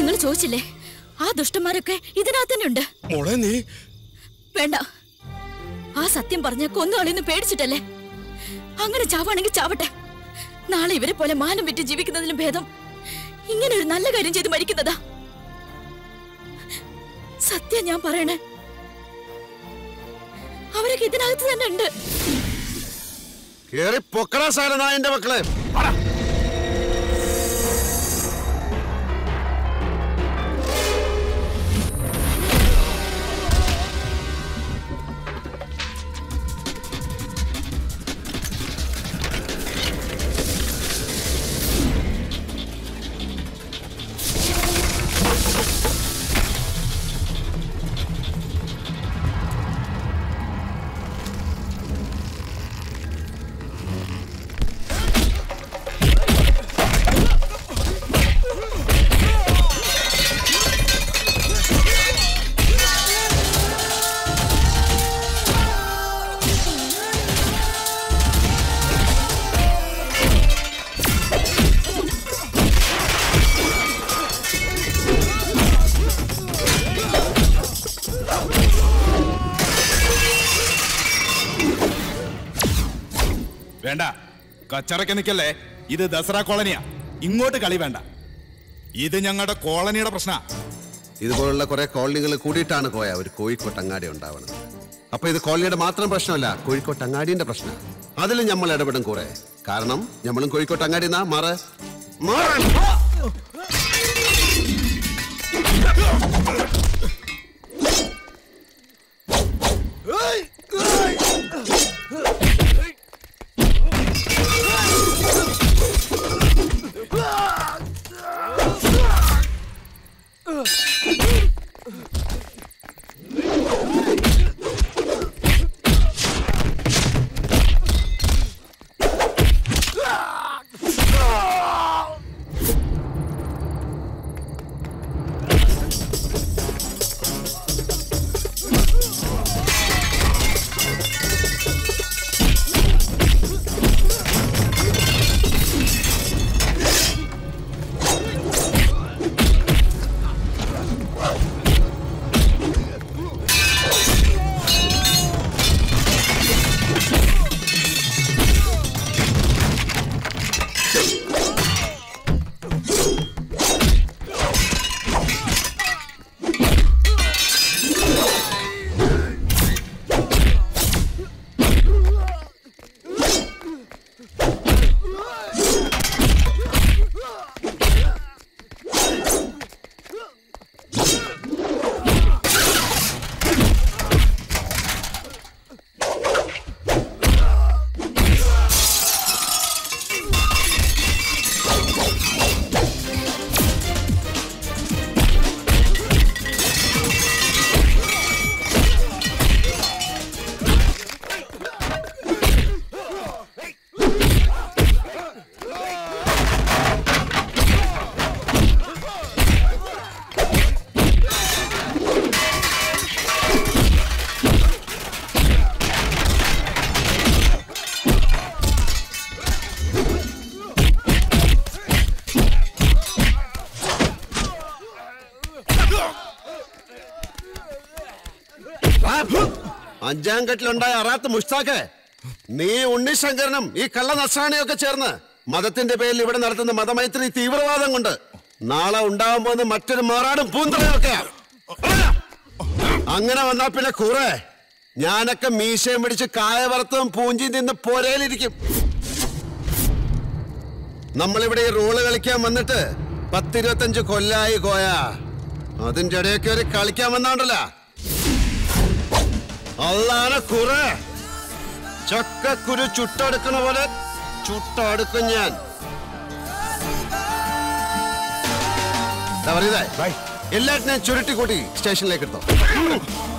നിങ്ങൾ ചോദിച്ചില്ലേ ആ ദുഷ്ടന്മാരൊക്കെ ഇതിനകത്ത് തന്നെ ഉണ്ട് മോളെ നീ വേണ്ട ആ സത്യം പറഞ്ഞ കൊന്നുകളിന്ന് പേടിച്ചിട്ടല്ലേ അങ്ങനെ ചാവാണെങ്കിൽ ചാവട്ടെ നാളെ ഇവരെ പോലെ മാനം വിറ്റ് ജീവിക്കുന്നതിലും ഭേദം ഇങ്ങനെ ഒരു നല്ല കാര്യം ചെയ്ത് മരിക്കുന്നതാ സത്യം ഞാൻ പറയണേ അവരൊക്കെ ഇതിനകത്ത് തന്നെ ഉണ്ട് കേറി പൊക്കട സാലനായന്റെ മക്കളെ വാടാ. വേണ്ട കച്ചറയ്ക്ക് നിൽക്കല്ലേ ഇത് ദസറ കോളനിയാ ഇങ്ങോട്ട് കളി വേണ്ട ഇത് ഞങ്ങളുടെ കോളനിയുടെ പ്രശ്ന ഇതുപോലുള്ള കുറെ കോളനികൾ കൂടിയിട്ടാണ് കോയ ഒരു കോഴിക്കോട്ട് അങ്ങാടി ഉണ്ടാവുന്നത് അപ്പൊ ഇത് കോളനിയുടെ മാത്രം പ്രശ്നമല്ല കോഴിക്കോട്ട് അങ്ങാടിന്റെ പ്രശ്നം അതിൽ നമ്മൾ ഇടപെടും കുറെ കാരണം നമ്മളും കോഴിക്കോട്ട് അങ്ങാടി എന്നാ മാറ് മാറ്. അഞ്ചാം കെട്ടിലുണ്ടായ അറാത്ത് മുഷ്താഖ് നീ ഉണ്ണിശങ്കരനും ഈ കള്ള നസ്രാണിയൊക്കെ ചേർന്ന് മതത്തിന്റെ പേരിൽ ഇവിടെ നടത്തുന്ന മതമൈത്രി തീവ്രവാദം കൊണ്ട് നാളെ ഉണ്ടാവാൻ പോകുന്ന മറ്റൊരു മാറാടും പൂന്തറയൊക്കെ അങ്ങനെ വന്നാ പിന്നെ കുറെ ഞാനൊക്കെ മീശയും പിടിച്ച് കായ വറുത്തും പൂഞ്ചിയും തിന്ന് പോരയിലിരിക്കും നമ്മളിവിടെ ഈ റോള് കളിക്കാൻ വന്നിട്ട് പത്തിരുപത്തഞ്ച് കൊല്ലായി കോയ അതിന്റെ ഇടയൊക്കെ ഒരു കളിക്കാൻ വന്നാണ്ടല്ല അള്ളാനെ കുറെ ചക്കക്കുരു ചുട്ടെടുക്കണ പോലെ ചുട്ടെടുക്കും ഞാൻ ദാ പറയുന്നേ എല്ലാറ്റിനെയും ചുരുട്ടിക്കൂട്ടി സ്റ്റേഷനിലേക്ക് എടുത്തോ